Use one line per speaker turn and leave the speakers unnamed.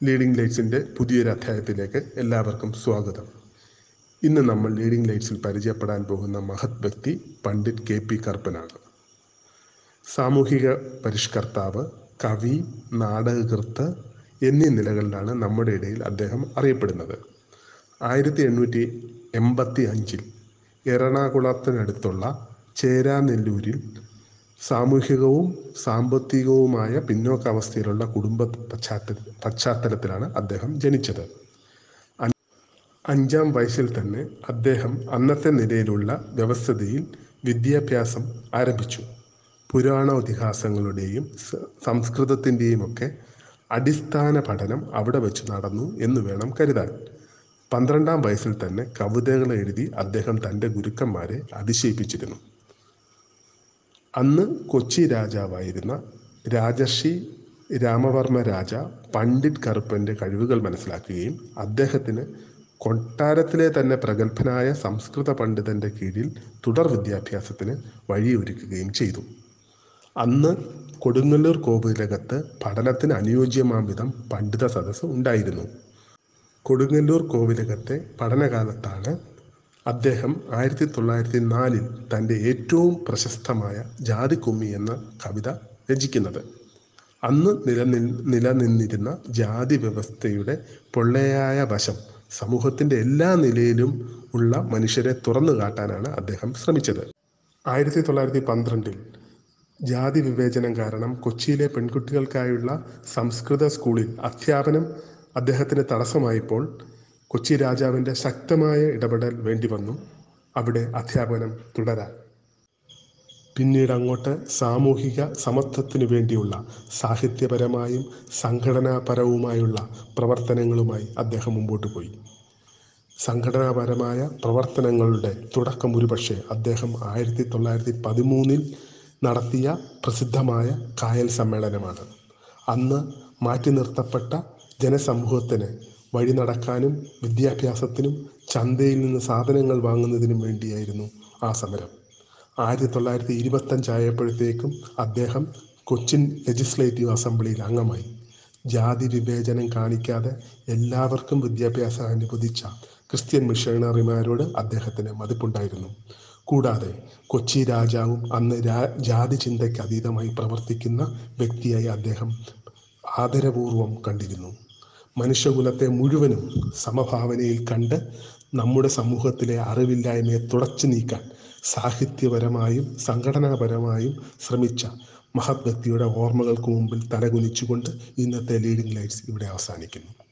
leading ലൈറ്റ്സിൻ്റെ പുതിയൊരു അധ്യായത്തിലേക്ക് എല്ലാവർക്കും സ്വാഗതം ഇന്ന് നമ്മൾ ലീഡിംഗ് ലൈറ്റ്സിൽ പരിചയപ്പെടാൻ പോകുന്ന മഹത് വ്യക്തി പണ്ഡിറ്റ് കെ പി കറുപ്പനാണ് സാമൂഹിക പരിഷ്കർത്താവ് കവി നാടകകൃത്ത് എന്നീ നിലകളിലാണ് നമ്മുടെ ഇടയിൽ അദ്ദേഹം അറിയപ്പെടുന്നത് ആയിരത്തി എണ്ണൂറ്റി എൺപത്തി അഞ്ചിൽ എറണാകുളത്തിനടുത്തുള്ള ചേരാനെല്ലൂരിൽ സാമൂഹികവും സാമ്പത്തികവുമായ പിന്നോക്കാവസ്ഥയിലുള്ള കുടുംബ പശ്ചാത്തല പശ്ചാത്തലത്തിലാണ് അദ്ദേഹം ജനിച്ചത് അൻ- അഞ്ചാം വയസ്സിൽ തന്നെ അദ്ദേഹം അന്നത്തെ നിലയിലുള്ള വ്യവസ്ഥിതിയിൽ വിദ്യാഭ്യാസം ആരംഭിച്ചു പുരാണ ഇതിഹാസങ്ങളുടെയും സ- സംസ്കൃതത്തിൻ്റെയും ഒക്കെ അടിസ്ഥാന പഠനം അവിടെ വെച്ച് നടന്നു എന്ന് വേണം കരുതാൻ പന്ത്രണ്ടാം വയസ്സിൽ തന്നെ കവിതകൾ എഴുതി അദ്ദേഹം തൻ്റെ ഗുരുക്കന്മാരെ അതിശയിപ്പിച്ചിരുന്നു അന്ന് കൊച്ചി രാജാവായിരുന്ന രാജർഷി രാമവർമ്മ രാജ പണ്ഡിറ്റ് കറുപ്പൻ്റെ കഴിവുകൾ മനസ്സിലാക്കുകയും അദ്ദേഹത്തിന് കൊട്ടാരത്തിലെ തന്നെ പ്രഗത്ഭനായ സംസ്കൃത പണ്ഡിതന്റെ കീഴിൽ തുടർ വിദ്യാഭ്യാസത്തിന് വഴിയൊരുക്കുകയും ചെയ്തു അന്ന് കൊടുങ്ങല്ലൂർ കോവിലകത്ത് പഠനത്തിന് അനുയോജ്യമാം വിധം പണ്ഡിത സദസ്സ് ഉണ്ടായിരുന്നു കൊടുങ്ങല്ലൂർ കോവിലകത്തെ പഠനകാലത്താണ് അദ്ദേഹം ആയിരത്തി തൊള്ളായിരത്തി നാലിൽ തൻ്റെ ഏറ്റവും പ്രശസ്തമായ ജാതിക്കുമ്മി എന്ന കവിത രചിക്കുന്നത് അന്ന് നിലനി നിലനിന്നിരുന്ന ജാതി വ്യവസ്ഥയുടെ പൊള്ളയായ വശം സമൂഹത്തിൻ്റെ എല്ലാ നിലയിലും ഉള്ള മനുഷ്യരെ തുറന്നു കാട്ടാനാണ് അദ്ദേഹം ശ്രമിച്ചത് ആയിരത്തി തൊള്ളായിരത്തി പന്ത്രണ്ടിൽ ജാതി വിവേചനം കാരണം കൊച്ചിയിലെ പെൺകുട്ടികൾക്കായുള്ള സംസ്കൃത സ്കൂളിൽ അധ്യാപനം അദ്ദേഹത്തിന് തടസ്സമായപ്പോൾ കൊച്ചി രാജാവിൻ്റെ ശക്തമായ ഇടപെടൽ വേണ്ടി വന്നു അവിടെ അധ്യാപനം തുടരാൻ പിന്നീട് അങ്ങോട്ട് സാമൂഹിക സമത്വത്തിനു വേണ്ടിയുള്ള സാഹിത്യപരമായും സംഘടനാപരവുമായുള്ള പ്രവർത്തനങ്ങളുമായി അദ്ദേഹം മുമ്പോട്ട് പോയി സംഘടനാപരമായ പ്രവർത്തനങ്ങളുടെ തുടക്കം ഒരുപക്ഷെ അദ്ദേഹം ആയിരത്തി തൊള്ളായിരത്തി പതിമൂന്നിൽ നടത്തിയ പ്രസിദ്ധമായ കായൽ സമ്മേളനമാണ് അന്ന് മാറ്റി നിർത്തപ്പെട്ട ജനസമൂഹത്തിന് വഴി നടക്കാനും വിദ്യാഭ്യാസത്തിനും ചന്തയിൽ നിന്ന് സാധനങ്ങൾ വാങ്ങുന്നതിനും വേണ്ടിയായിരുന്നു ആ സമരം ആയിരത്തി തൊള്ളായിരത്തി ഇരുപത്തഞ്ചായപ്പോഴത്തേക്കും അദ്ദേഹം കൊച്ചിൻ ലെജിസ്ലേറ്റീവ് അസംബ്ലിയിൽ അംഗമായി ജാതി വിവേചനം കാണിക്കാതെ എല്ലാവർക്കും വിദ്യാഭ്യാസം അനുവദിച്ച ക്രിസ്ത്യൻ മിഷണറിമാരോട് അദ്ദേഹത്തിന് മതിപ്പുണ്ടായിരുന്നു കൂടാതെ കൊച്ചി രാജാവും അന്ന് രാ- ജാതി ചിന്തയ്ക്ക് അതീതമായി പ്രവർത്തിക്കുന്ന വ്യക്തിയായി അദ്ദേഹം ആദരപൂർവം കണ്ടിരുന്നു മനുഷ്യകുലത്തെ മുഴുവനും സമഭാവനയിൽ കണ്ട് നമ്മുടെ സമൂഹത്തിലെ അറിവില്ലായ്മയെ തുടച്ചു നീക്കാൻ സാഹിത്യപരമായും സംഘടനാപരമായും ശ്രമിച്ച മഹത് വ്യക്തിയുടെ ഓർമ്മകൾക്ക് മുമ്പിൽ തലകുനിച്ചുകൊണ്ട് ഇന്നത്തെ ലീഡിംഗ് ലൈറ്റ്സ് ഇവിടെ അവസാനിക്കുന്നു